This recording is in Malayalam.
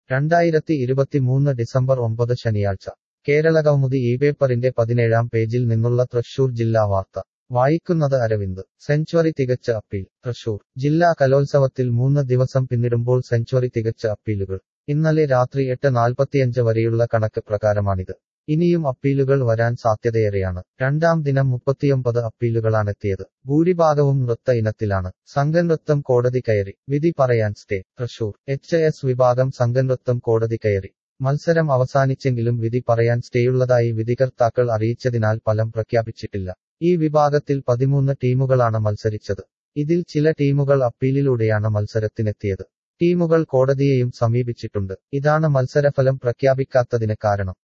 രണ്ടായിരത്തി ഇരുപത്തിമൂന്ന് ഡിസംബർ ഒമ്പത് ശനിയാഴ്ച കേരളകൗമുദി ഈ പേപ്പറിന്റെ പതിനേഴാം പേജിൽ നിന്നുള്ള തൃശൂർ ജില്ലാ വാർത്ത വായിക്കുന്നത് അരവിന്ദ് സെഞ്ചുറി തികച്ച അപ്പീൽ തൃശൂർ ജില്ലാ കലോത്സവത്തിൽ മൂന്ന് ദിവസം പിന്നിടുമ്പോൾ സെഞ്ചുറി തികച്ച അപ്പീലുകൾ ഇന്നലെ രാത്രി എട്ട് നാൽപ്പത്തിയഞ്ച് വരെയുള്ള കണക്ക് പ്രകാരമാണിത് ഇനിയും അപ്പീലുകൾ വരാൻ സാധ്യതയേറെയാണ് രണ്ടാം ദിനം മുപ്പത്തിയൊമ്പത് അപ്പീലുകളാണെത്തിയത് ഭൂരിഭാഗവും നൃത്ത ഇനത്തിലാണ് സംഘനൃത്തം കോടതി കയറി വിധി പറയാൻ സ്റ്റേ തൃശൂർ എച്ച് എസ് വിഭാഗം സംഘനൃത്തം കോടതി കയറി മത്സരം അവസാനിച്ചെങ്കിലും വിധി പറയാൻ സ്റ്റേയുള്ളതായി വിധികർത്താക്കൾ അറിയിച്ചതിനാൽ ഫലം പ്രഖ്യാപിച്ചിട്ടില്ല ഈ വിഭാഗത്തിൽ പതിമൂന്ന് ടീമുകളാണ് മത്സരിച്ചത് ഇതിൽ ചില ടീമുകൾ അപ്പീലിലൂടെയാണ് മത്സരത്തിനെത്തിയത് ടീമുകൾ കോടതിയെയും സമീപിച്ചിട്ടുണ്ട് ഇതാണ് മത്സരഫലം പ്രഖ്യാപിക്കാത്തതിന് കാരണം